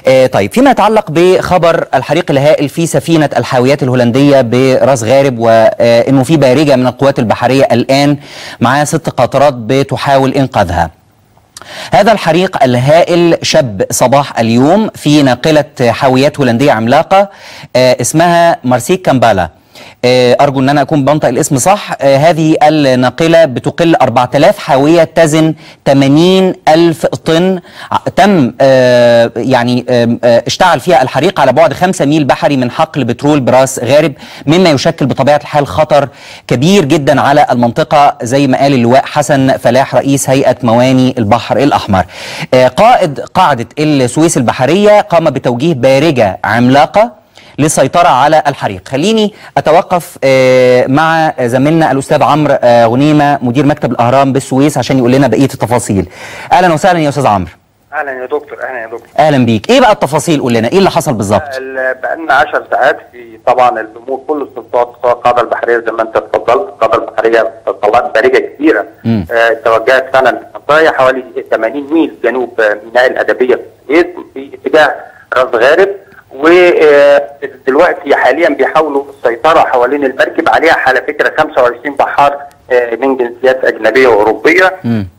آه طيب فيما يتعلق بخبر الحريق الهائل في سفينة الحاويات الهولندية براس غارب وانه في بارجة من القوات البحرية الآن معاه ست قاطرات بتحاول إنقاذها هذا الحريق الهائل شب صباح اليوم في ناقلة حاويات هولندية عملاقة آه اسمها مارسيك كامبالا آه أرجو أن أنا أكون بنطق الاسم صح آه هذه الناقلة بتقل 4000 حاوية تزن 80 ألف طن تم آه يعني اشتعل فيها الحريق على بعد 5 ميل بحري من حقل بترول براس غارب مما يشكل بطبيعة الحال خطر كبير جدا على المنطقة زي ما قال اللواء حسن فلاح رئيس هيئة مواني البحر الأحمر قائد قاعدة السويس البحرية قام بتوجيه بارجة عملاقة للسيطرة على الحريق خليني أتوقف مع زميلنا الأستاذ عمرو غنيمة مدير مكتب الأهرام بالسويس عشان يقول لنا بقية التفاصيل أهلا وسهلا يا أستاذ عمرو اهلا يا دكتور اهلا يا دكتور أهلا بيك إيه بقى التفاصيل قول لنا إيه اللي حصل بالظبط بقى لنا 10 ساعات في طبعا الامور كل السلطات سواء القاده البحريه زي ما انت اتفضلت القاده البحريه طلعت بارجه كبيره آه توجهت فعلا للمنطقه حوالي 80 ميل جنوب ميناء الادبيه في السويس في اتجاه راس غارب ودلوقتي حاليا بيحاولوا السيطره حوالين المركب عليها على فكره 25 بحار من جنسيات اجنبيه واوروبيه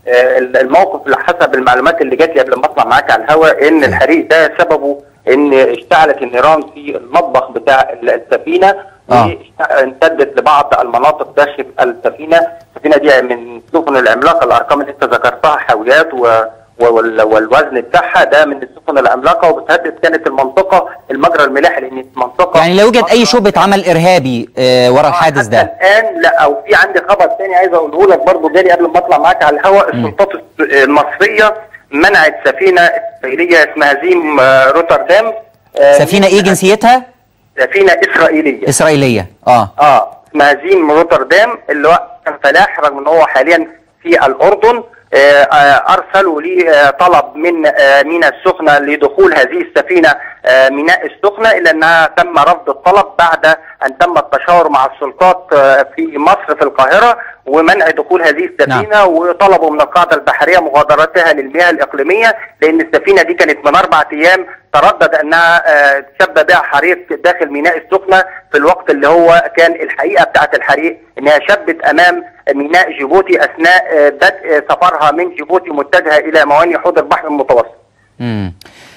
الموقف اللي حسب المعلومات اللي جات لي قبل ما اطلع معاك على الهواء ان الحريق ده سببه ان اشتعلت النيران في المطبخ بتاع السفينه وامتدت لبعض المناطق داخل السفينه السفينه دي من السفن العملاقه الارقام اللي انت ذكرتها حاويات و والوزن بتاعها ده من السفن العملاقه وبتهدد كانت المنطقه المجرى الملاحي لان المنطقه يعني لا يوجد اي شبهه عمل ارهابي آه ورا الحادث ده الان لا او في عندي خبر ثاني عايز اقوله لك برضه جالي قبل ما اطلع معاك على الهواء السلطات المصريه منعت سفينه اسرائيليه اسمها زيم روتردام سفينه ايه جنسيتها؟ سفينه اسرائيليه اسرائيليه اه اه اسمها زيم روتردام اللي هو كان فلاح رغم ان هو حاليا في الاردن ارسلوا لي طلب من ميناء السخنه لدخول هذه السفينه ميناء السخنه الا انها تم رفض الطلب بعد ان تم التشاور مع السلطات في مصر في القاهره ومنع دخول هذه السفينه نعم. وطلبوا من القاعده البحريه مغادرتها للمياه الاقليميه لان السفينه دي كانت من اربع ايام تردد انها شب بها حريق داخل ميناء السخنه في الوقت اللي هو كان الحقيقه بتاعت الحريق انها شبت امام ميناء جيبوتي اثناء بدء سفرها من جيبوتي متجهه الى موانئ حوض البحر المتوسط. امم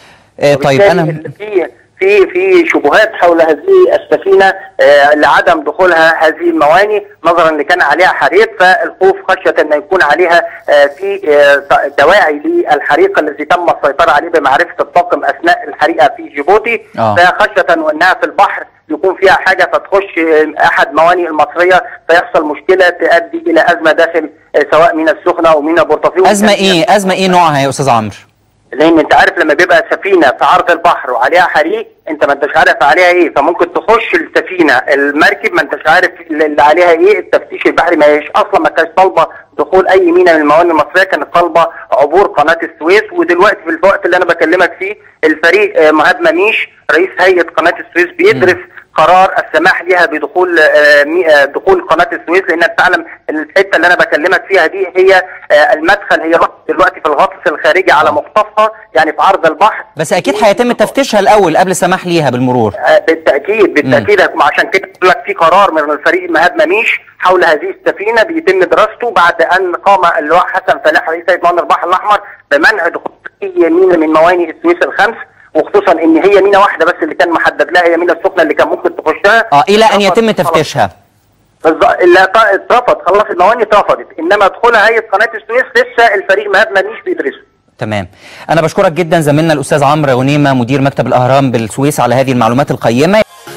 آه طيب انا في في في شبهات حول هذه السفينه آه لعدم دخولها هذه المواني نظرا ان كان عليها حريق فالخوف خشيه ان يكون عليها آه في آه دواعي للحريق الذي تم السيطره عليه بمعرفه الطاقم اثناء الحريقه في جيبوتي آه. فخشيه وانها في البحر يكون فيها حاجه فتخش احد موانئ المصريه فيحصل مشكله تؤدي الى ازمه داخل سواء ميناء السخنه او ميناء بورتفيق ازمه ايه ازمه ايه نوعها يا استاذ عمرو لان انت عارف لما بيبقى سفينه في عرض البحر وعليها حريق انت ما انتش عارف عليها ايه فممكن تخش السفينه المركب ما انتش عارف اللي عليها ايه التفتيش البحري ما هيش اصلا ما كانش طالبه دخول اي ميناء من الموانئ المصريه كانت طالبه عبور قناه السويس ودلوقتي في الوقت اللي انا بكلمك فيه الفريق مهاب مميش رئيس هيئه قناه السويس بيدرس م. قرار السماح لها بدخول دخول قناه السويس لانك تعلم ان الحته اللي انا بكلمك فيها دي هي المدخل هي دلوقتي في الغطس الخارجي على مختصها يعني في عرض البحر بس اكيد هيتم تفتيشها الاول قبل السماح ليها بالمرور بالتاكيد بالتاكيد عشان كده بقول لك في قرار من الفريق مهاب مميش حول هذه السفينه بيتم دراسته بعد ان قام اللواء حسن فلاح رئيس هيئه موانئ البحر الاحمر بمنع دخول اي ميناء من موانئ السويس الخمس وخصوصا ان هي مينا واحده بس اللي كان محدد لها هي مينا السخنه اللي كان ممكن تخشها اه الى ان يتم تفتيشها اللي اترفض خلاص الموانئ اترفضت انما دخولها هيئه قناه السويس لسه الفريق مهاب مميش بيدرسه تمام انا بشكرك جدا زميلنا الاستاذ عمرو غنيمه مدير مكتب الاهرام بالسويس على هذه المعلومات القيمه